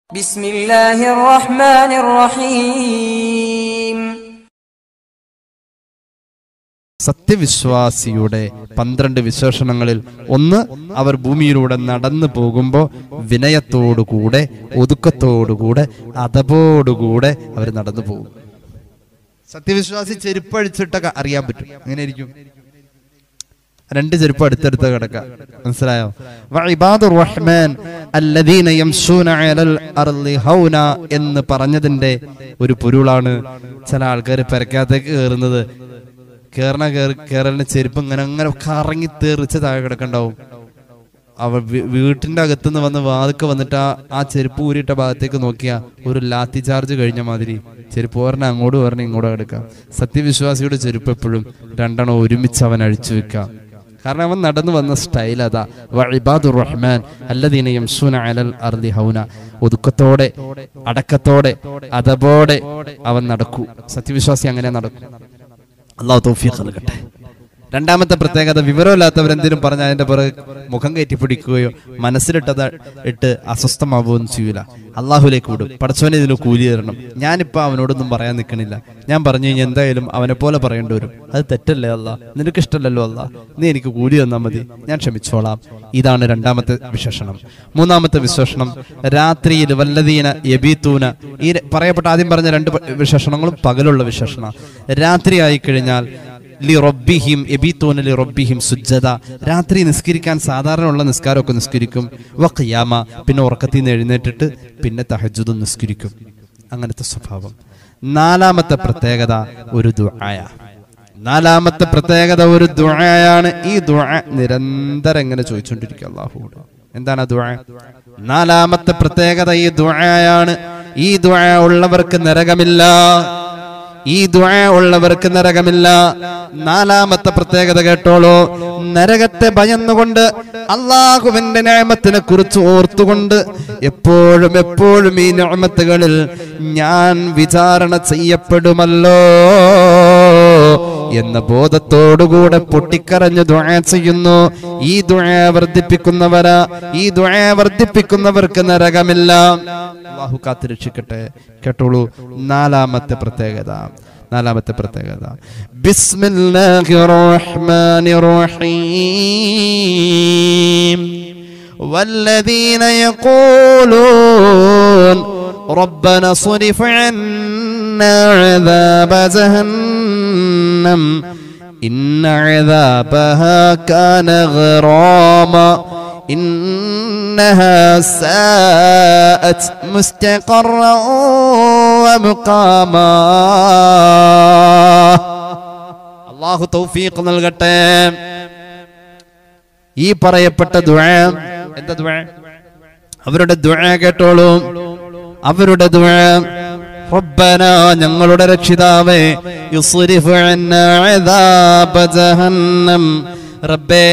بسم الله الرحمن الرحيم സത്യവിശ്വാസിയുടെ പന്ത്രണ്ട് വിശേഷണങ്ങളിൽ ഒന്ന് അവർ ഭൂമിയിലൂടെ നടന്നു പോകുമ്പോൾ വിനയത്തോടുകൂടെ ഒതുക്കത്തോടുകൂടെ അതപോടുകൂടെ അവർ നടന്നു പോകും സത്യവിശ്വാസി ചെരുപ്പഴിച്ചിട്ടൊക്കെ അറിയാൻ പറ്റും അങ്ങനെ ഇരിക്കും രണ്ട് ചെരുപ്പ് അടുത്തടുത്ത് കിടക്ക മനസ്സിലായോ വഇബാദുർ റഹ്മാൻ അല്ലദീന യംശൂന അലൽ അർളി ഹൗന എന്ന് പറഞ്ഞതിന്റെ ഒരു പൊരുളാണ് ചില ആൾക്കാർ പെരക്കകത്തേക്ക് കയറുന്നത് കേറണ കേറി കേറലിന്റെ ചെരുപ്പ് ഇങ്ങനെ അങ്ങനെ കറങ്ങി തെറിച്ച് താഴെ കിടക്കണ്ടാവും അവ വീ- വീട്ടിന്റെ അകത്തുനിന്ന് വന്ന് വാതുക്കെ വന്നിട്ട് ആ ആ ചെരുപ്പ് ഊരിയിട്ട ഭാഗത്തേക്ക് നോക്കിയാ ഒരു ലാത്തി ചാർജ് കഴിഞ്ഞ മാതിരി ചെരുപ്പ് പറഞ്ഞ അങ്ങോട്ട് പറഞ്ഞ ഇങ്ങോട്ട് എടുക്കാം സത്യവിശ്വാസിയുടെ ചെരുപ്പ് എപ്പോഴും രണ്ടെണ്ണം ഒരുമിച്ച് അവൻ അഴിച്ചു വെക്കാം കാരണം അവൻ നടന്നു വന്ന സ്റ്റൈൽ അതാ വഇബാദുർ റഹ്മാൻ അല്ലദീന യംശൂന അലൽ അർളി ഹൗന ഒതുക്കത്തോടെ അടക്കത്തോടെ അതപോടെ അവൻ നടക്കൂ സത്യവിശ്വാസി അങ്ങനെ നടക്കും അള്ളാഹു തൗഫീഖ് നൽകട്ടെ രണ്ടാമത്തെ പ്രത്യേകത വിവരമില്ലാത്തവരെന്തെങ്കിലും പറഞ്ഞ അതിന്റെ പുറകെ മുഖം കയറ്റി പിടിക്കുകയോ മനസ്സിലിട്ടത് ഇട്ട് അസ്വസ്ഥമാവുകയൊന്നും ചെയ്യൂല അള്ളാഹുലേക്ക് വിടും പടച്ചവനെ ഇതിന് കൂലി തരണം ഞാനിപ്പോ അവനോടൊന്നും പറയാൻ നിൽക്കണില്ല ഞാൻ പറഞ്ഞു കഴിഞ്ഞാൽ എന്തായാലും അവനെ പോലെ പറയേണ്ടി വരും അത് തെറ്റല്ലേ അല്ല നിനക്ക് ഇഷ്ടമല്ലല്ലോ അല്ല നീ എനിക്ക് കൂലി തന്നാൽ മതി ഞാൻ ക്ഷമിച്ചോളാം ഇതാണ് രണ്ടാമത്തെ വിശേഷണം മൂന്നാമത്തെ വിശേഷണം രാത്രിയിൽ വല്ലതീന യബീത്തൂന ഈ പറയപ്പെട്ട ആദ്യം പറഞ്ഞ രണ്ട് പ- വിശേഷണങ്ങളും പകലുള്ള വിശേഷണ രാത്രിയായി കഴിഞ്ഞാൽ ലി റബ്ബിഹിം എബീത്തോന ലി റബ്ബിഹിം സുജ്ജത രാത്രി നിസ്കരിക്കാൻ സാധാരണയുള്ള നിസ്കാരമൊക്കെ നിസ്കരിക്കും വഖിയാമ പിന്നെ ഉറക്കത്തിൽ നിന്ന് എഴുന്നേറ്റിട്ട് പിന്നെ തഹജുദും നിസ്കരിക്കും അങ്ങനത്തെ സ്വഭാവം നാലാമത്തെ പ്രത്യേകത ഒരു ദുആയ നാലാമത്തെ പ്രത്യേകത ഒരു ദുആയാണ് ഈ ദുആ നിരന്തരം എങ്ങനെ ചോദിച്ചുകൊണ്ടിരിക്കുക അള്ളാഹുവോട് എന്താണ് ആ ദുആ നാലാമത്തെ പ്രത്യേകത ഈ ദുആയാണ് ഈ ദുആ ഉള്ളവർക്ക് നരകമില്ല ഈ ദുആ ഉള്ളവർക്ക് നരകമില്ല നാലാമത്തെ പ്രത്യേകത കേട്ടോളൂ നരകത്തെ ഭയന്നുകൊണ്ട് അള്ളാഹുവിന്റെ ഞാമത്തിനെ കുറിച്ച് ഓർത്തുകൊണ്ട് എപ്പോഴും എപ്പോഴും ഈ ഞാമത്തുകളിൽ ഞാൻ വിചാരണ ചെയ്യപ്പെടുമല്ലോ എന്ന ബോധത്തോടുകൂടെ പൊട്ടിക്കരഞ്ഞ് ദുആ ചെയ്യുന്നു ഈ ദുആ വർദ്ധിപ്പിക്കുന്നവരാ ഈ ദുആ വർദ്ധിപ്പിക്കുന്നവർക്ക് നരകമില്ല അള്ളാഹു കാത്തുരക്ഷിക്കട്ടെ കേട്ടോളൂ നാലാമത്തെ പ്രത്യേകത നാലാമത്തെ പ്രത്യേകത ബിസ്മില്ലാഹിർ റഹ്മാനിർ റഹീം والذين يقولون ربنا صرف عنا عذاب جهنم إن عذابها كان غراما إنها ساءت مستقرا ومقاما الله توفيق നൽകട്ടെ ഈ പറയപ്പെട്ട ദുആ എന്താ ദുആ അവരുടെ ദുആ കേട്ടോളൂ അവരുടെ ദുആ റബ്ബന ഞങ്ങളുടെ രക്ഷിതാവേ യുസ്രിഫ് അന്നാ അദാബ ജഹന്നം റബ്ബേ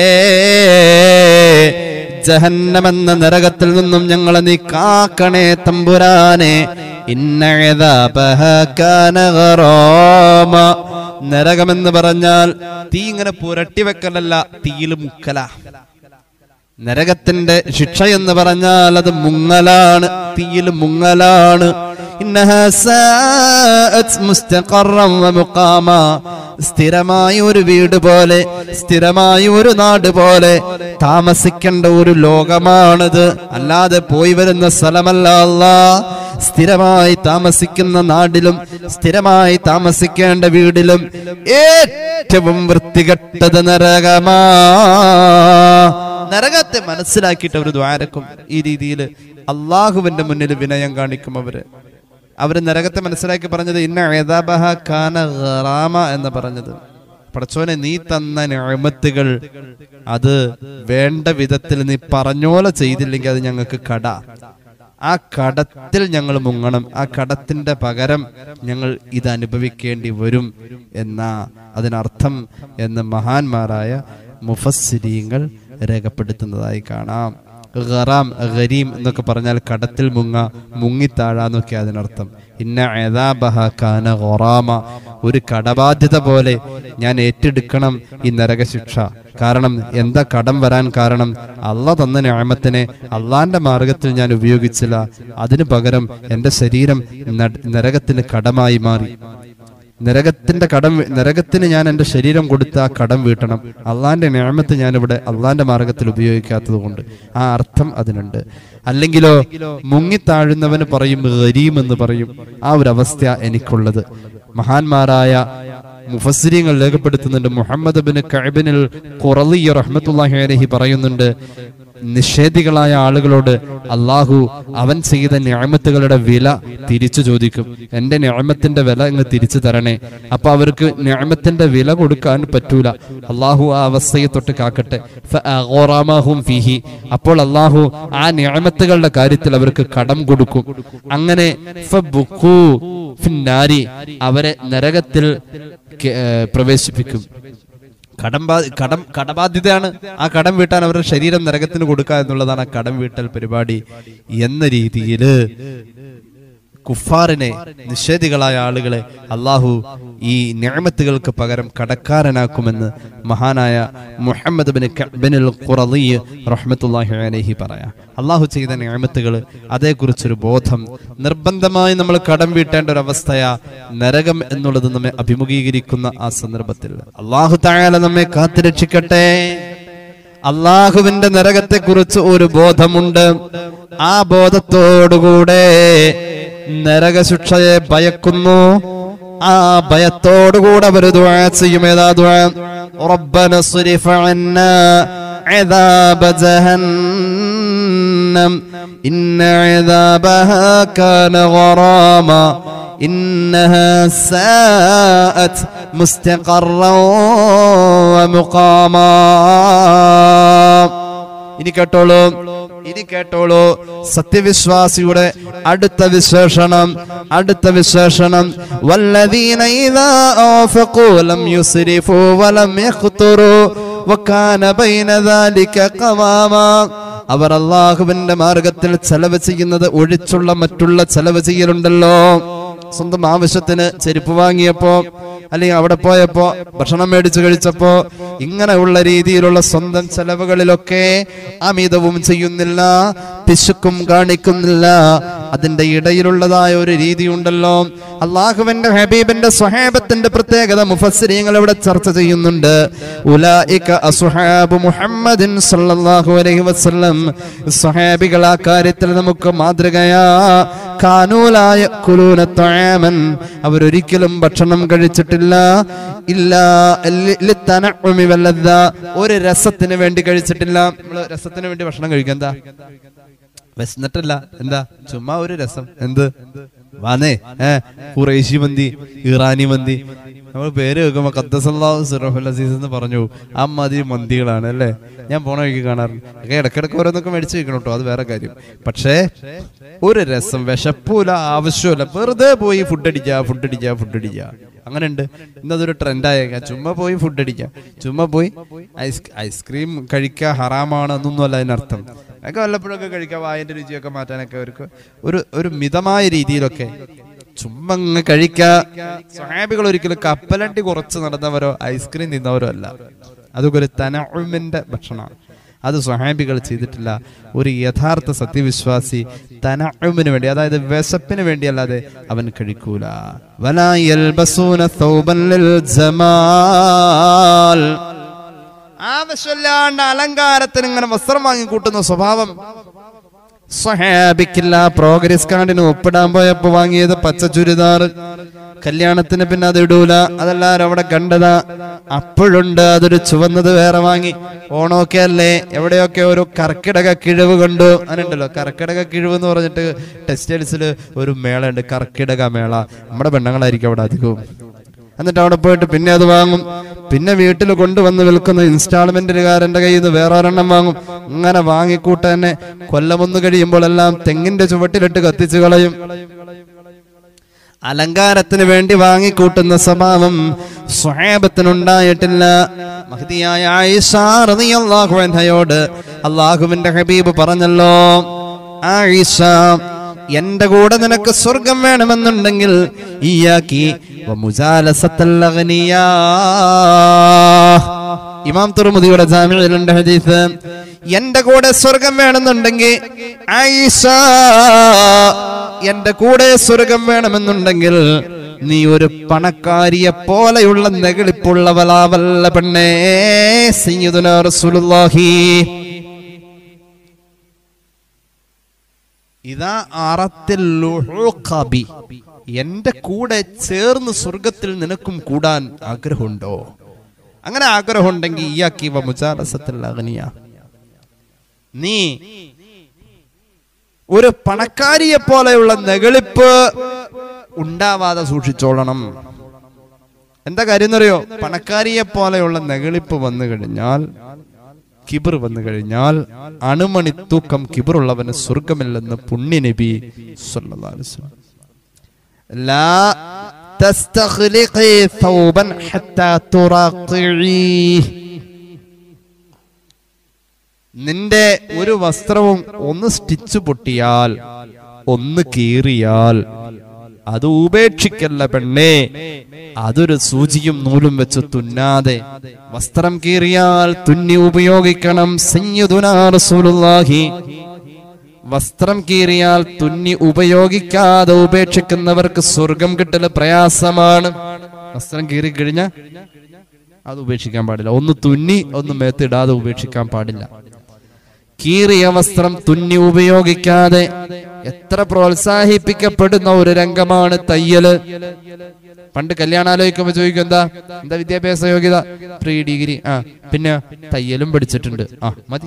ജഹന്നം എന്ന നരകത്തിൽ നിന്നും ഞങ്ങളെ നീ കാക്കണേ തമ്പുരാനെ ഇന്ന അദാബഹ കാന ഗറാമ നരകമെന്ന് പറഞ്ഞാൽ തീ ഇങ്ങനെ പുരട്ടി വെക്കലല്ല തീയിൽ മുക്കല നരകത്തിന്റെ ശിക്ഷ എന്ന് പറഞ്ഞാൽ അത് മുങ്ങലാണ് തീയിൽ മുങ്ങലാണ് ഇന്നഹാ സാഅത് മുസ്തഖറൻ വമുഖാമ. സ്ഥിരമായ ഒരു വീട് പോലെ സ്ഥിരമായ ഒരു നാട് പോലെ താമസിക്കേണ്ട ഒരു ലോകമാണിത് അല്ലാതെ പോയി വരുന്ന സ്ഥലമല്ല അല്ലാ സ്ഥിരമായി താമസിക്കുന്ന നാടിലും സ്ഥിരമായി താമസിക്കേണ്ട വീടിലും ഏറ്റവും വൃത്തികെട്ടത് നരകമാ നരകത്തെ മനസ്സിലാക്കിയിട്ട് അവർ ദ്വാരക്കും ഈ രീതിയിൽ അള്ളാഹുവിന്റെ മുന്നിൽ വിനയം കാണിക്കും അവര് അവര് നരകത്തെ മനസ്സിലാക്കി പറഞ്ഞത് ഇന്ന ഏതാബഹ കാന ഖറാമ എന്ന് പറഞ്ഞത് പടച്ചോനെ നീ തന്ന നിഅമത്തുകൾ അത് വേണ്ട വിധത്തിൽ നീ പറഞ്ഞോലെ ചെയ്തില്ലെങ്കിൽ അത് ഞങ്ങൾക്ക് കട ആ കടത്തിൽ ഞങ്ങൾ മുങ്ങണം ആ കടത്തിന്റെ പകരം ഞങ്ങൾ ഇത് അനുഭവിക്കേണ്ടി വരും എന്ന അതിനർത്ഥം എന്ന് മഹാന്മാരായ മുഫസ്സിരീങ്ങൾ രേഖപ്പെടുത്തുന്നതായി കാണാം ഖറാം ഗരീം എന്നൊക്കെ പറഞ്ഞാൽ കടത്തിൽ മുങ്ങ മുങ്ങിത്താഴാന്നൊക്കെ അതിനർത്ഥം ഇന്ന എതാബഹ കാന ഖൊറാമ ഒരു കടബാധ്യത പോലെ ഞാൻ ഏറ്റെടുക്കണം ഈ നരകശിക്ഷ കാരണം എന്താ കടം വരാൻ കാരണം അള്ള തന്ന ഞാമത്തിനെ അള്ളാന്റെ മാർഗത്തിൽ ഞാൻ ഉപയോഗിച്ചില്ല അതിനു പകരം എൻ്റെ ശരീരം നട്- നരകത്തിന് കടമായി മാറി നരകത്തിന്റെ കടം നരകത്തിന് ഞാൻ എൻ്റെ ശരീരം കൊടുത്ത ആ കടം വീട്ടണം അള്ളാന്റെ ഞാമത്ത് ഞാനിവിടെ അള്ളാന്റെ മാർഗത്തിൽ ഉപയോഗിക്കാത്തത് കൊണ്ട് ആ അർത്ഥം അതിനുണ്ട് അല്ലെങ്കിലോ മുങ്ങിത്താഴുന്നവന് പറയും ഗരീം എന്ന് പറയും ആ ഒരു അവസ്ഥ എനിക്കുള്ളത് മഹാന്മാരായ മുഫസ്സിരിങ്ങൾ രേഖപ്പെടുത്തുന്നുണ്ട് മുഹമ്മദ് ബിൻ കഅബിനിൽ ഖുറലി റഹ്മത്തുള്ളാഹി അലൈഹി പറയുന്നുണ്ട് നിഷേധികളായ ആളുകളോട് അള്ളാഹു അവൻ ചെയ്ത ഞാമത്തുകളുടെ വില തിരിച്ചു ചോദിക്കും എന്റെ ഞാമത്തിന്റെ വില ഇങ്ങ് തിരിച്ചു തരണേ അപ്പൊ അവർക്ക് ഞാമത്തിന്റെ വില കൊടുക്കാൻ പറ്റൂല അള്ളാഹു ആ അവസ്ഥയെ തൊട്ട് കാക്കട്ടെ ഫഅഗറമഹും ഫീഹി. അപ്പോൾ അള്ളാഹു ആ ഞാമത്തുകളുടെ കാര്യത്തിൽ അവർക്ക് കടം കൊടുക്കും അങ്ങനെ ഫബുഖൂ ഫിന്നാരി. അവരെ നരകത്തിൽ കെ- ഏ, പ്രവേശിപ്പിക്കും കടം ബാ- കടം കടബാധ്യതയാണ് ആ കടം വീട്ടാൻ അവരുടെ ശരീരം നരകത്തിന് കൊടുക്കുക എന്നുള്ളതാണ് ആ കടം വീട്ടൽ പരിപാടി എന്ന രീതിയിൽ കുഫാറിനെ നിഷേധികളായ ആളുകളെ അള്ളാഹു ഈ ഞാമത്തുകൾക്ക് പകരം കടക്കാരനാക്കുമെന്ന് മഹാനായ മുഹമ്മദ് ബിൻ കഅബിനുൽ ഖുറളി റഹ്മത്തുള്ളാഹി അലൈഹി പറയാം അള്ളാഹു ചെയ്ത ഞാമത്തുകൾ അതേക്കുറിച്ചൊരു ബോധം നിർബന്ധമായി നമ്മൾ കടം വീട്ടേണ്ട ഒരു അവസ്ഥയാ നരകം എന്നുള്ളത് നമ്മെ അഭിമുഖീകരിക്കുന്ന ആ സന്ദർഭത്തിൽ അള്ളാഹു തായാല നമ്മെ കാത്തുരക്ഷിക്കട്ടെ അള്ളാഹുവിന്റെ നരകത്തെ കുറിച്ച് ഒരു ബോധമുണ്ട് ആ ബോധത്തോടുകൂടെ നരകശിക്ഷയെ ഭയക്കുന്നു ആ ഭയത്തോടുകൂടെ അവർ ദുആ ചെയ്യും ഏതാ ദുആ റബ്ബന സ്രിഫ് അന്നാ عذاب جهنم إن عذابها كان غراما إنها ساءت مستقرا ومقاما ഇനി കേട്ടോളൂ ഇനി കേട്ടോളൂ സത്യവിശ്വാസിയുടെ അടുത്ത വിശേഷണം അടുത്ത വിശേഷണം വല്ലദീന ഇദാ ആഫഖൂ ലം യുസ്രിഫൂ വലം യഖ്തുറൂ വകാന ബൈന ദാലിക ഖവാമാ അവർ അള്ളാഹുവിന്റെ മാർഗത്തിൽ ചെലവ് ചെയ്യുന്നത് ഒഴിച്ചുള്ള മറ്റുള്ള ചെലവ് ചെയ്യലുണ്ടല്ലോ സ്വന്തം ആവശ്യത്തിന് ചെരുപ്പ് വാങ്ങിയപ്പോ അല്ലെങ്കിൽ അവിടെ പോയപ്പോ ഭക്ഷണം മേടിച്ചു കഴിച്ചപ്പോ ഇങ്ങനെയുള്ള രീതിയിലുള്ള സ്വന്തം ചെലവുകളിലൊക്കെ അമിതവും ചെയ്യുന്നില്ല പിശുക്കും കാണിക്കുന്നില്ല അതിന്റെ ഇടയിലുള്ളതായ ഒരു രീതി ഉണ്ടല്ലോ അള്ളാഹുവിന്റെ ഹബീബിന്റെ സ്വഹാബത്തിന്റെ പ്രത്യേകത മുഫസ്സിരിങ്ങൾ ഇവിടെ ചർച്ച ചെയ്യുന്നുണ്ട് ഉലായിക അസ്ഹാബു മുഹമ്മദിൻ സല്ലല്ലാഹു അലൈഹി വസല്ലം സ്വഹാബികൾ ആ കാര്യത്തിൽ നമുക്ക് മാതൃകയാ കാനൂലായ കുലൂന ത്വആമൻ അവരൊരിക്കലും ഭക്ഷണം കഴിച്ചിട്ടില്ല ഇല്ല ലി- ലിത്തനഉമി വല്ലദ്ദ. ഒരു രസത്തിന് വേണ്ടി കഴിച്ചിട്ടില്ല നമ്മൾ രസത്തിന് വേണ്ടി ഭക്ഷണം കഴിക്കുക എന്താ വിശന്നിട്ടല്ല എന്താ ചുമ്മാ ഒരു രസം എന്ത് വാനേ ഏ ഖുറൈശി മന്തി ഇറാനി മന്തി നമ്മൾ പേര് കേൾക്കുമ്പോ ഖദ്ദസല്ലാഹു സിറഫുൽ അസീസ് എന്ന് പറഞ്ഞു ആ മാതിരി മന്തികളാണ് അല്ലേ ഞാൻ പോണ വഴിക്ക് കാണാറുണ്ട് ഒക്കെ ഇടക്കിടക്ക് ഓരോന്നൊക്കെ മേടിച്ച് വെക്കണം കേട്ടോ അത് വേറെ കാര്യം പക്ഷേ ഒരു രസം വിശപ്പൂല ആവശ്യമില്ല വെറുതെ പോയി ഫുഡ് അടിക്കുക ഫുഡ് അടിക്കുക ഫുഡ് അടിക്കുക അങ്ങനെ ഉണ്ട് ഇന്നതൊരു ട്രെൻഡായേക്കാം ചുമ്മാ പോയി ഫുഡ് അടിക്കുക ചുമ്മാ പോയി ഐസ് ഐസ്ക്രീം കഴിക്കുക ഹറാമാണ് എന്നൊന്നുമല്ല അതിനർത്ഥം ഒക്കെ വല്ലപ്പോഴൊക്കെ കഴിക്കുക വായന്റെ രുചിയൊക്കെ മാറ്റാനൊക്കെ അവർക്ക് ഒരു ഒരു മിതമായ രീതിയിലൊക്കെ ചുമ്മാ അങ്ങ് കഴിക്കുക സ്വഹാബികൾ ഒരിക്കലും കപ്പലണ്ടി കുറച്ച് നടന്നവരോ ഐസ്ക്രീം തിന്നവരോ അല്ല അതൊക്കെ ഒരു തനഉമിന്റെ ഭക്ഷണമാണ് അത് സ്വഹാബികൾ ചെയ്തിട്ടില്ല ഒരു യഥാർത്ഥ സത്യവിശ്വാസി തനഉമിന് വേണ്ടി അതായത് വിശപ്പിന് വേണ്ടി അല്ലാതെ അവൻ കഴിക്കൂല വലാ യൽബസൂന ഥൗബൻ ലിൽ ജമാൽ ആവശ്യമില്ലാണ്ട് അലങ്കാരത്തിന് ഇങ്ങനെ വസ്ത്രം വാങ്ങി കൂട്ടുന്ന സ്വഭാവം സ്വഹാബിക്കില്ല പ്രോഗ്രസ് കാർഡിന് ഒപ്പിടാൻ പോയപ്പോ വാങ്ങിയത് പച്ച ചുരിദാർ കല്യാണത്തിന് പിന്നെ അത് ഇടൂല അതെല്ലാരും അവിടെ കണ്ടതാ അപ്പോഴുണ്ട് അതൊരു ചുവന്നത് വേറെ വാങ്ങി ഓണമൊക്കെ അല്ലേ എവിടെയൊക്കെ ഒരു കർക്കിടക കിഴിവ് കണ്ടു അങ്ങനെയുണ്ടല്ലോ കർക്കിടക കിഴിവ് എന്ന് പറഞ്ഞിട്ട് ടെക്സ്റ്റൈൽസിൽ ഒരു മേള ഉണ്ട് കർക്കിടക മേള നമ്മുടെ പെണ്ണുങ്ങളായിരിക്കും അവിടെ അധികവും എന്നിട്ട് അവിടെ പോയിട്ട് പിന്നെ അത് വാങ്ങും പിന്നെ വീട്ടിൽ കൊണ്ടുവന്ന് വിൽക്കുന്ന ഇൻസ്റ്റാൾമെന്റുകാരന്റെ കയ്യിൽ നിന്ന് വേറെ ഒരെണ്ണം വാങ്ങും അങ്ങനെ വാങ്ങിക്കൂട്ട തന്നെ കൊല്ലമൊന്ന് കഴിയുമ്പോൾ എല്ലാം തെങ്ങിന്റെ ചുവട്ടിലിട്ട് കത്തിച്ചു കളയും അലങ്കാരത്തിന് വേണ്ടി വാങ്ങിക്കൂട്ടുന്ന സ്വഭാവം സ്വഹാബത്തിനുണ്ടായിട്ടില്ല മഹതിയായ ആയിഷ റളിയല്ലാഹു അൻഹയോട് അള്ളാഹുവിന്റെ ഹബീബ് പറഞ്ഞല്ലോ ആയിഷ എന്റെ കൂടെ നിനക്ക് സ്വർഗം വേണമെന്നുണ്ടെങ്കിൽ ഇയാക്കി വമുജാലസത്തൽ അഗ്നിയാ ഇമാം തുറമുദിയുടെ ജാമ്യയിലുണ്ട് ഹദീസ് എന്റെ കൂടെ സ്വർഗം വേണമെന്നുണ്ടെങ്കിൽ ആയിഷ എന്റെ കൂടെ സ്വർഗം വേണമെന്നുണ്ടെങ്കിൽ നീ ഒരു പണക്കാരിയെ പോലെയുള്ള നെകളിപ്പുള്ളവളാവല്ല പെണ്ണേ സയ്യിദുനാ റസൂലുള്ളാഹി ഇതാ അറത്തിൽ ലുഹൂഖബി. എന്റെ കൂടെ ചേർന്ന് സ്വർഗത്തിൽ നിനക്കും കൂടാൻ ആഗ്രഹമുണ്ടോ അങ്ങനെ ആഗ്രഹം ഉണ്ടെങ്കിൽ ഇയാക്കിവ മുജാലസത്തിൽ അഗ്നിയ നീ ഒരു പണക്കാരിയെ പോലെയുള്ള നെകളിപ്പ് ഉണ്ടാവാതെ സൂക്ഷിച്ചോളണം എന്താ കാര്യം എന്നറിയോ പണക്കാരിയെ പോലെയുള്ള നെകളിപ്പ് വന്നു കഴിഞ്ഞാൽ കിബിർ വന്നു കഴിഞ്ഞാൽ അണുമണി തൂക്കം കിബിറുള്ളവന് സ്വർഗമില്ലെന്ന് പുണ്യനബി സല്ലല്ലാഹു അലൈഹി വസല്ലം. ലാ തസ്തഖ്ലിഖി ഥൗബൻ ഹത്താ തുറാഖിഈഹ്. നിന്റെ ഒരു വസ്ത്രവും ഒന്ന് സ്റ്റിച്ച് പൊട്ടിയാൽ ഒന്ന് കീറിയാൽ അത് ഉപേക്ഷിക്കല്ല പെണ്ണേ അതൊരു സൂചിയും നൂലും വെച്ച് തുന്നാതെ വസ്ത്രം കീറിയാൽ തുന്നി ഉപയോഗിക്കണം സയ്യിദുനാ റസൂലുള്ളാഹി വസ്ത്രം കീറിയാൽ തുന്നി ഉപയോഗിക്കാതെ ഉപേക്ഷിക്കുന്നവർക്ക് സ്വർഗം കിട്ടല് പ്രയാസമാണ് വസ്ത്രം കീറി കഴിഞ്ഞാൽ അത് ഉപേക്ഷിക്കാൻ പാടില്ല ഒന്ന് തുന്നി ഒന്ന് മേത്തിടാതെ ഉപേക്ഷിക്കാൻ പാടില്ല കീറിയ വസ്ത്രം തുന്നി ഉപയോഗിക്കാതെ എത്ര പ്രോത്സാഹിപ്പിക്കപ്പെടുന്ന ഒരു രംഗമാണ് തയ്യല് പണ്ട് കല്യാണാലോചിക്കുമ്പോ ചോദിക്കും എന്താ എന്താ വിദ്യാഭ്യാസ യോഗ്യത പ്രീ ഡിഗ്രി ആ പിന്നെ തയ്യലും പഠിച്ചിട്ടുണ്ട് ആ മതി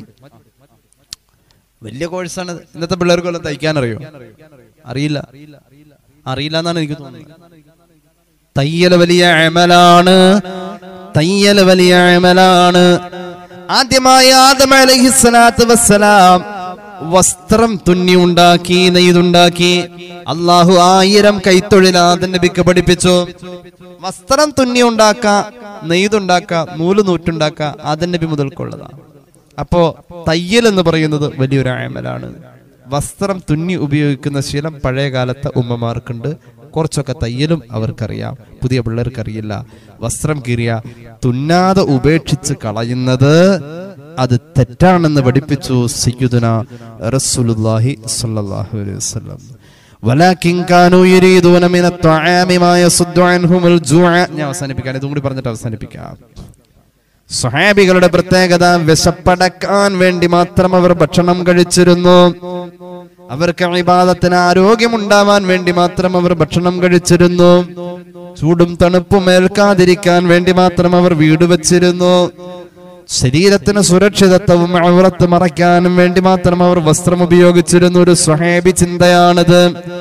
വലിയ കോഴ്സാണ് ഇന്നത്തെ പിള്ളേർക്കെല്ലാം തയ്ക്കാൻ അറിയോ അറിയില്ല അറിയില്ല എന്നാണ് എനിക്ക് തോന്നുന്നത് തയ്യല് വലിയ അമലാണ് തയ്യല് വലിയ അമലാണ് ആദ്യമായി ആദം അലഹിസ്സലാത്തു വസ്സലാം വസ്ത്രം തുന്നി ഉണ്ടാക്കി നെയ്തുണ്ടാക്കി അള്ളാഹു ആയിരം കൈത്തൊഴിൽ ആദം നബിക്ക് പഠിപ്പിച്ചു വസ്ത്രം തുന്നി ഉണ്ടാക്ക നെയ്തുണ്ടാക്ക നൂല് നൂറ്റുണ്ടാക്ക ആദം നബി മുതൽക്കുള്ളതാണ് അപ്പോ തയ്യൽ എന്ന് പറയുന്നത് വലിയൊരു അമലാണ് വസ്ത്രം തുന്നി ഉപയോഗിക്കുന്ന ശീലം പഴയ കാലത്തെ ഉമ്മമാർക്കുണ്ട് കുറച്ചൊക്കെ തയ്യലും അവർക്കറിയാം പുതിയ പിള്ളേർക്കറിയില്ല വസ്ത്രം കീറിയ തുന്നാതെ ഉപേക്ഷിച്ച് കളയുന്നത് അത് തെറ്റാണെന്ന് പഠിപ്പിച്ചു സയ്യിദുന റസൂലുള്ളാഹി സ്വല്ലല്ലാഹു അലൈഹി വസല്ലം വലാകിൻ കാനൂ യുരീദൂന മിന ത്വആമി മാ യസുദ്ദു അൻഹുൽ ജൂഅ ഞാൻ അവസാനിപ്പിക്കാൻ ഇതും കൂടി പറഞ്ഞിട്ട് അവസാനിപ്പിക്കാം സ്വഹാബികളുടെ പ്രത്യേകത വിശപ്പടക്കാൻ വേണ്ടി മാത്രം അവർ ഭക്ഷണം കഴിച്ചിരുന്നു അവർക്ക് വിവാദത്തിന് ആരോഗ്യമുണ്ടാവാൻ വേണ്ടി മാത്രം അവർ ഭക്ഷണം കഴിച്ചിരുന്നു ചൂടും തണുപ്പും ഏൽക്കാതിരിക്കാൻ വേണ്ടി മാത്രം അവർ വീട് വെച്ചിരുന്നു ശരീരത്തിന് സുരക്ഷിതത്വവും ഔറത്ത് മറയ്ക്കാനും വേണ്ടി മാത്രം അവർ വസ്ത്രം ഉപയോഗിച്ചിരുന്നു ഒരു സ്വഹേബി ചിന്തയാണിത്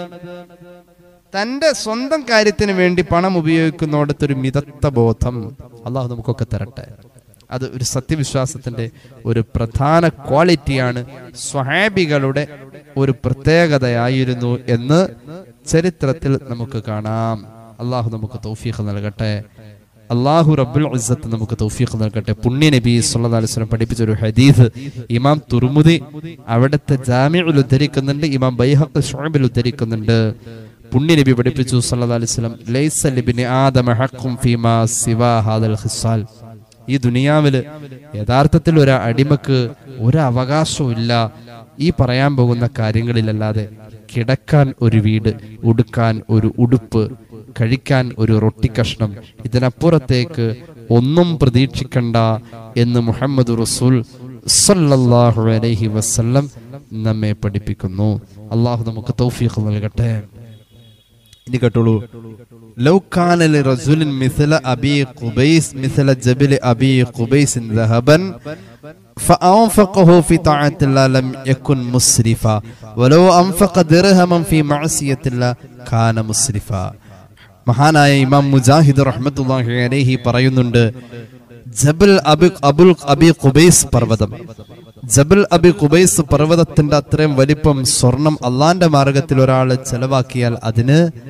തന്റെ സ്വന്തം കാര്യത്തിന് വേണ്ടി പണം ഉപയോഗിക്കുന്നിടത്തൊരു മിതത്വ ബോധം അള്ളാഹു നമുക്കൊക്കെ തരട്ടെ അത് ഒരു സത്യവിശ്വാസത്തിന്റെ ഒരു പ്രധാന ക്വാളിറ്റിയാണ് സ്വഹാബികളുടെ ഒരു പ്രത്യേകതയായിരുന്നു എന്ന് ചരിത്രത്തിൽ നമുക്ക് കാണാം അള്ളാഹു നമുക്ക് തൗഫീഖ് നൽകട്ടെ അള്ളാഹു റബ്ബുൽ ഇസ്സത്ത് നമുക്ക് തൗഫീഖ് നൽകട്ടെ പുണ്യ നബി സല്ലല്ലാഹു അലൈഹി വസല്ലം പഠിപ്പിച്ച ഒരു ഹദീസ് ഇമാം തുർമുദി അവിടുത്തെ ജാമിഉൽ ഉദ്ധരിക്കുന്നുണ്ട് ഇമാം ബൈഹഖ് ശുഅബിൽ ഉദ്ധരിക്കുന്നുണ്ട് പുണ്യ നബി പഠിപ്പിച്ചു സല്ലല്ലാഹു അലൈഹി വസല്ലം ലൈസ ലിബ്നി ആദമ ഹഖ്ഖും ഫീമാ സിവാ ഹാദൽ ഖിസാൽ ഈ ദുനിയാവില് യഥാർത്ഥത്തിൽ ഒരു അടിമക്ക് ഒരു അവകാശവും ഇല്ല ഈ പറയാൻ പോകുന്ന കാര്യങ്ങളിലല്ലാതെ കിടക്കാൻ ഒരു വീട് ഉടുക്കാൻ ഒരു ഉടുപ്പ് കഴിക്കാൻ ഒരു റൊട്ടി കഷ്ണം ഇതിനപ്പുറത്തേക്ക് ഒന്നും പ്രതീക്ഷിക്കണ്ട എന്ന് മുഹമ്മദ് റസൂൽ സല്ലല്ലാഹു അലൈഹി വസല്ലം നമ്മെ പഠിപ്പിക്കുന്നു അള്ളാഹു നമുക്ക് തൗഫീഖ് നൽകട്ടെ ഇനി കേട്ടോളൂ ലൗ കാന ലറജുലിൻ മിസ്ല അബി ഖുബൈസ് മിസ്ല ജബൽ അബി ഖുബൈസ് ذهبا فأنفقه في طاعة الله لم يكن مسرفا ولو أنفق درهما في معصية الله كان مسرفا മഹാനായ ഇമാം മുജാഹിദ് റഹ്മത്തുള്ളാഹി അലൈഹി പറയുന്നുണ്ട് ജബൽ അബി അബുൽ അബി ഖുബൈസ് പർവ്വതം ജബൽ അബി ഖുബൈസ് പർവ്വതത്തിന്റെ അത്രയും വലിപ്പം സ്വർണം അള്ളാന്റെ മാർഗത്തിൽ ഒരാൾ ചെലവാക്കിയാൽ അതിന്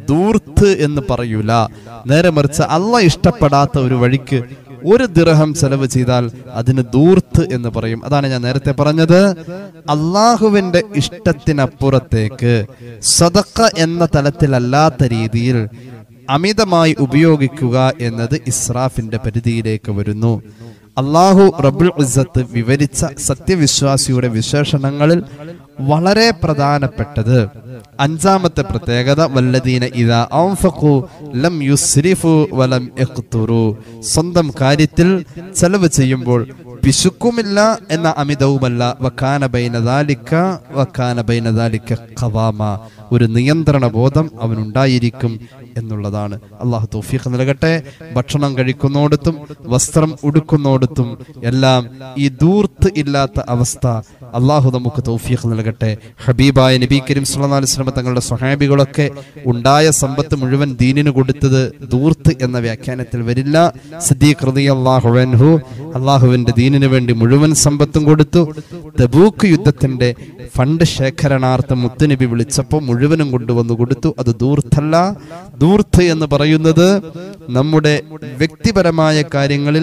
ദൂർത്ത് എന്ന് പറയൂല നേരെ മറിച്ച് അല്ല ഇഷ്ടപ്പെടാത്ത ഒരു വഴിക്ക് ഒരു ദിർഹം ചെലവ് ചെയ്താൽ അതിന് ദൂർത്ത് എന്ന് പറയും അതാണ് ഞാൻ നേരത്തെ പറഞ്ഞത് അള്ളാഹുവിന്റെ ഇഷ്ടത്തിനപ്പുറത്തേക്ക് സദക്ക എന്ന തലത്തിലല്ലാത്ത രീതിയിൽ അമിതമായി ഉപയോഗിക്കുക എന്നത് ഇസ്രാഫിന്റെ പരിധിയിലേക്ക് വരുന്നു അള്ളാഹു റബുൽ ഇസ്സത്ത് വിവരിച്ച സത്യവിശ്വാസിയുടെ വിശേഷണങ്ങളിൽ വളരെ പ്രധാനപ്പെട്ടത് അഞ്ചാമത്തെ പ്രത്യേകത വല്ലദീന ഇദാ ഔഫഖു ലം യുസ്രിഫു വലം യഖ്തുറു സ്വന്തം കാര്യത്തിൽ ചെലവ് ചെയ്യുമ്പോൾ പിശുക്കുമില്ല എന്ന അമിതവുമല്ല വക്കാന ബൈനദാലിക്ക വക്കാന ബൈനദാലിക്ക ഖവാമ ഒരു നിയന്ത്രണ ബോധം അവനുണ്ടായിരിക്കും എന്നുള്ളതാണ് അള്ളാഹു തൗഫീഖ് നൽകട്ടെ ഭക്ഷണം കഴിക്കുന്നോടത്തും വസ്ത്രം ഉടുക്കുന്നോടത്തും എല്ലാം ഈ ദൂർത്ത് ഇല്ലാത്ത അവസ്ഥ അള്ളാഹു നമുക്ക് തൗഫീഖ് നൽകട്ടെ ഹബീബായ നബി കരീം സല്ലല്ലാഹു അലൈഹി വസല്ലം തങ്ങളുടെ സ്വഹാബികളൊക്കെ ഉണ്ടായ സമ്പത്ത് മുഴുവൻ ദീനിന് കൊടുത്തത് ദൂർത്ത് എന്ന വ്യാഖ്യാനത്തിൽ വരില്ല സിദ്ദീഖ് റളിയല്ലാഹു അൻഹു അള്ളാഹുവിന്റെ ദീനിന് വേണ്ടി മുഴുവൻ സമ്പത്തും കൊടുത്തു തബൂക്ക് യുദ്ധത്തിന്റെ ഫണ്ട് ശേഖരണാർത്ഥം മുത്തുനബി വിളിച്ചപ്പോൾ മുഴുവനും കൊണ്ടുവന്നു കൊടുത്തു അത് ദൂർത്തല്ല ദൂർത്ത് എന്ന് പറയുന്നത് നമ്മുടെ വ്യക്തിപരമായ കാര്യങ്ങളിൽ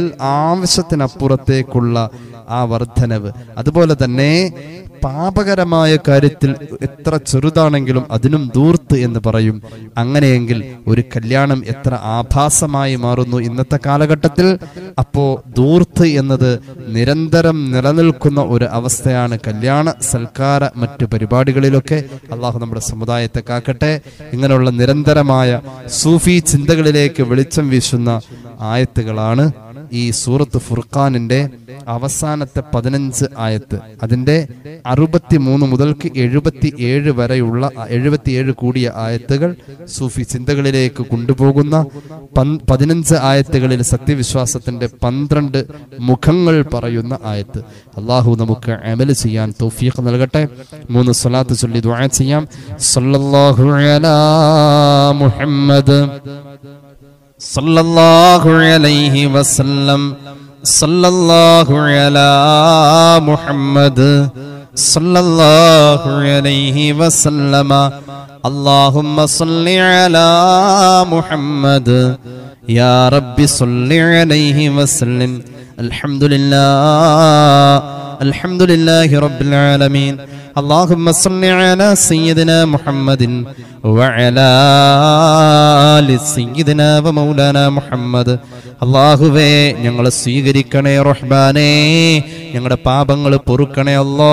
ആവശ്യത്തിനപ്പുറത്തേക്കുള്ള ആ വർധനവ് അതുപോലെ തന്നെ പാപകരമായ കാര്യത്തിൽ എത്ര ചെറുതാണെങ്കിലും അതിനും ദൂർത്ത് എന്ന് പറയും അങ്ങനെയെങ്കിൽ ഒരു കല്യാണം എത്ര ആഭാസമായി മാറുന്നു ഇന്നത്തെ കാലഘട്ടത്തിൽ അപ്പോ ദൂർത്ത് എന്നത് നിരന്തരം നിലനിൽക്കുന്ന ഒരു അവസ്ഥയാണ് കല്യാണ സൽക്കാര മറ്റു പരിപാടികളിലൊക്കെ അള്ളാഹു നമ്മുടെ സമുദായത്തെ കാക്കട്ടെ ഇങ്ങനെയുള്ള നിരന്തരമായ സൂഫി ചിന്തകളിലേക്ക് വെളിച്ചം വീശുന്ന ആയത്തുകളാണ് ഈ സൂറത്ത് ഫുർഖാനിന്റെ അവസാനത്തെ പതിനഞ്ച് ആയത്ത് അതിന്റെ അറുപത്തി മൂന്ന് മുതൽക്ക് എഴുപത്തി ഏഴ് വരെയുള്ള എഴുപത്തിയേഴ് കൂടിയ ആയത്തുകൾ സൂഫി ചിന്തകളിലേക്ക് കൊണ്ടുപോകുന്ന പൻ- പതിനഞ്ച് ആയത്തുകളിൽ സത്യവിശ്വാസത്തിന്റെ പന്ത്രണ്ട് മുഖങ്ങൾ പറയുന്ന ആയത്ത് അള്ളാഹു നമുക്ക് അമല് ചെയ്യാൻ തൗഫീഖ് നൽകട്ടെ മൂന്ന് സ്വലാത്ത് ചൊല്ലി ദുആ ചെയ്യാം സല്ലല്ലാഹു അലാ മുഹമ്മദ് صلى الله عليه وسلم صلى الله على محمد صلى الله عليه وسلم اللهم صل على محمد يا رب صل عليه وسلم الحمد لله الحمد لله رب العالمين اللهم صل على سيدنا محمد وعلى آل سيدنا ومولانا محمد അള്ളാഹുവേ ഞങ്ങളെ സ്വീകരിക്കണേ റഹ്മാനേ ഞങ്ങളുടെ പാപങ്ങൾ പൊറുക്കണേ അല്ലാ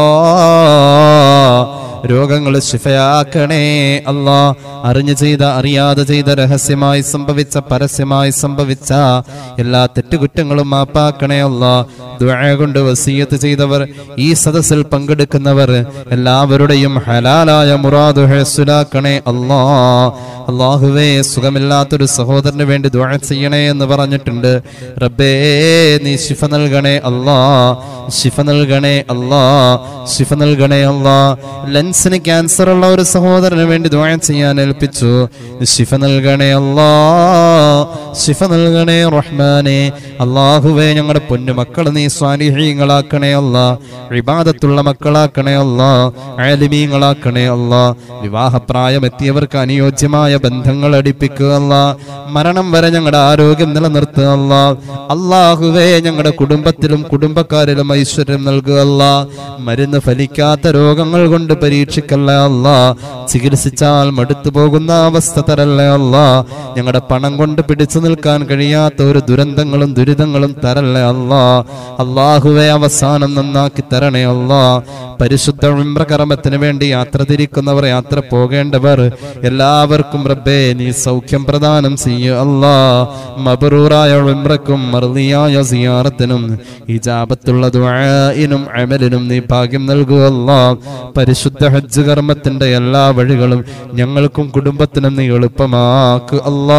രോഗങ്ങൾ ശിഫയാക്കണേ അല്ലാ അറിഞ്ഞു ചെയ്ത അറിയാതെ ചെയ്ത രഹസ്യമായി സംഭവിച്ച പരസ്യമായി സംഭവിച്ച എല്ലാ തെറ്റുകുറ്റങ്ങളും മാപ്പാക്കണേ അല്ലാ ദുആ കൊണ്ട് വസീയത്ത് ചെയ്തവർ ഈ സദസ്സിൽ പങ്കെടുക്കുന്നവർ എല്ലാവരുടെയും ഹലാലായ മുറാദ് ഹസുലാക്കണേ അല്ലാ അള്ളാഹുവേ സുഖമില്ലാത്തൊരു സഹോദരന് വേണ്ടി ദുആ ചെയ്യണേ എന്ന് പറഞ്ഞിട്ടുണ്ട് റബ്ബേ നീ ശിഫ നൽകണേ അല്ലാ ശിഫ നൽകണേ അല്ലാ ശിഫ നൽകണേ അല്ലാ ലെൻസിന് ക്യാൻസർ ഉള്ള ഒരു സഹോദരന് വേണ്ടി ദുആ ചെയ്യാൻ ഏൽപ്പിച്ചു ശിഫ നൽകണേ അല്ലാ ശിഫ നൽകണേ റഹ്മാനെ അള്ളാഹുവേ ഞങ്ങളുടെ പൊന്നു മക്കൾ നീ സ്വാലിഹീങ്ങളാക്കണേ അല്ല വിവാദത്തുള്ള മക്കളാക്കണേ അല്ല ആലിമീങ്ങളാക്കണേ അല്ല വിവാഹപ്രായം എത്തിയവർക്ക് അനുയോജ്യമായ ബന്ധങ്ങൾ അടിപ്പിക്കുക അല്ല മരണം വരെ ഞങ്ങളുടെ ആരോഗ്യം നിലനിർത്തുക അല്ല അള്ളാഹുവേ ഞങ്ങളുടെ കുടുംബത്തിലും കുടുംബക്കാരിലും ഐശ്വര്യം നൽകുക അല്ല മരുന്ന് ഫലിക്കാത്ത രോഗങ്ങൾ കൊണ്ട് പരീക്ഷിക്കല്ല അല്ല ചികിത്സിച്ചാൽ മടുത്തു പോകുന്ന അവസ്ഥ തരല്ലേ അല്ല ഞങ്ങളുടെ പണം കൊണ്ട് പിടിച്ചു നിൽക്കാൻ കഴിയാത്ത ഒരു ദുരന്തങ്ങളും ദുരിതങ്ങളും തരല്ലേ അല്ല അള്ളാഹുവെ അവസാനം നന്നാക്കി തരണേ അല്ല പരിശുദ്ധ ഉംറകർമ്മത്തിന് വേണ്ടി യാത്ര തിരിക്കുന്നവർ യാത്ര പോകേണ്ടവർ എല്ലാവർക്കും റബ്ബേ നീ സൗഖ്യം പ്രദാനം ചെയ്യ അല്ലാ മബറൂറായ ഉംറക്കും മർദിയായ സിയാറത്തിനും ഇജാബത്തുള്ള ദുആഇനും അമലിനും നീ ഭാഗ്യം നൽകുക അല്ലാ പരിശുദ്ധ ഹജ്ജ് കർമ്മത്തിന്റെ എല്ലാ വഴികളും ഞങ്ങൾക്കും കുടുംബത്തിനും നീ എളുപ്പമാക്ക് അല്ലാ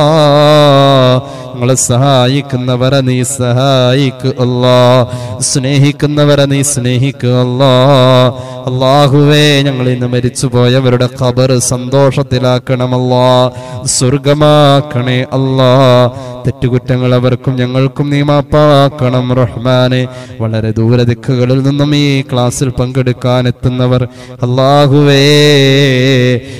ഞങ്ങളെ സഹായിക്കുന്നവരെ നീ സഹായിക്ക് അല്ലാ സ്നേഹിക്കുന്നവരെ നീ സ്നേഹിക്കുക അല്ലാ അള്ളാഹുവേ ഞങ്ങൾ ഇന്ന് മരിച്ചുപോയവരുടെ ഖബർ സന്തോഷത്തിലാക്കണമല്ലാ സ്വർഗമാക്കണേ അല്ലാ തെറ്റുകുറ്റങ്ങൾ അവർക്കും ഞങ്ങൾക്കും നീ മാപ്പാക്കണം റഹ്മാനെ വളരെ ദൂര ദിക്കുകളിൽ നിന്നും ഈ ക്ലാസ്സിൽ പങ്കെടുക്കാൻ എത്തുന്നവർ അള്ളാഹുവേ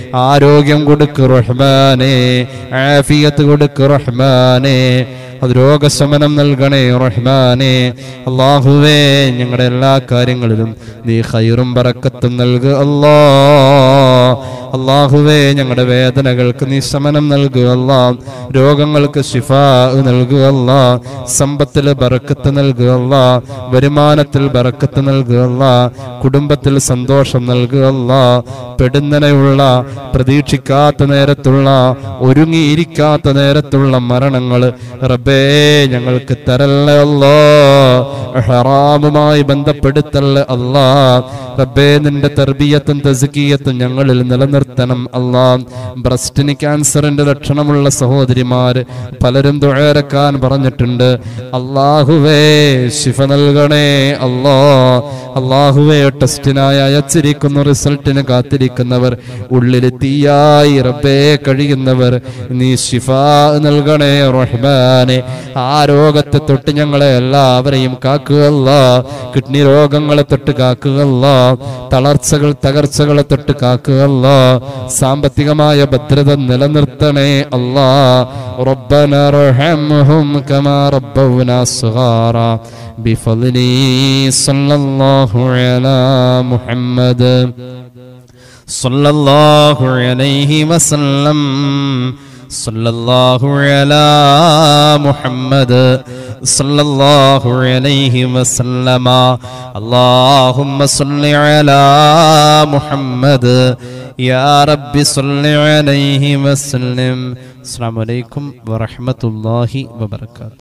ആരോഗ്യം കൊടുക്ക് റഹ്മാനെ ആഫിയത്ത് കൊടുക്ക് റഹ്മാനെ അത് രോഗശമനം നൽകണേ റഹ്മാനെ അള്ളാഹുവേ ഞങ്ങളുടെ എല്ലാ കാര്യങ്ങളിലും നീ ഖൈറും ബറക്കത്തും നൽകുക അല്ലാ അള്ളാഹുവേ ഞങ്ങളുടെ വേദനകൾക്ക് നീ ശമനം നൽകുക അല്ലാ രോഗങ്ങൾക്ക് ശിഫ നൽകുക അല്ലാ സമ്പത്തിൽ ബറക്കത്ത് നൽകുക അല്ലാ വരുമാനത്തിൽ ബറക്കത്ത് നൽകുക അല്ലാ കുടുംബത്തിൽ സന്തോഷം നൽകുക അല്ലാ പെടുന്നനെയുള്ള പ്രതീക്ഷിക്കാത്ത നേരത്തുള്ള ഒരുങ്ങിയിരിക്കാത്ത നേരത്തുള്ള മരണങ്ങൾ റബ്ബേ ഞങ്ങൾക്ക് തരല്ലേ അല്ലാ ഹറാമുമായി ബന്ധപ്പെടുത്തല്ലേ അല്ലാ റബ്ബേ നിന്റെ തെർബിയത്തും തസ്കിയത്തും ഞങ്ങളിൽ നിലനിർത്തണം അല്ലാ ബ്രസ്റ്റിന് ക്യാൻസറിന്റെ ലക്ഷണമുള്ള സഹോദരിമാര് പലരും തുഴയരക്കാൻ പറഞ്ഞിട്ടുണ്ട് അള്ളാഹുവേ ശിഫ നൽകണേ അല്ലാ അള്ളാഹുവേ ടെസ്റ്റിനായി അയച്ചിരിക്കുന്ന റിസൾട്ടിന് കാത്തിരിക്കുന്നവർ ഉള്ളിൽ തീയായി റബ്ബേ കഴിയുന്നവർ നീ ശിഫ നൽകണേ റഹ്മാനെ ആ രോഗത്തെ തൊട്ട് ഞങ്ങളെ എല്ലാവരെയും കാക്കുകയല്ല കിഡ്നി രോഗങ്ങളെ തൊട്ട് കാക്കുകയല്ല തളർച്ചകൾ തകർച്ചകളെ തൊട്ട് കാക്കുകയല്ല സാമ്പത്തികമായ ഭദ്രത നിലനിർത്തണേ അല്ലാ റബ്ബന റഹംഹും കമാ റബ്ബൗനാ صغارا بفضلي صلى الله على محمد صلى الله عليه وسلم صلى الله على محمد صلى الله عليه وسلم اللهم صل على محمد يا رب صل عليه وسلم السلام عليكم ورحمة الله وبركاته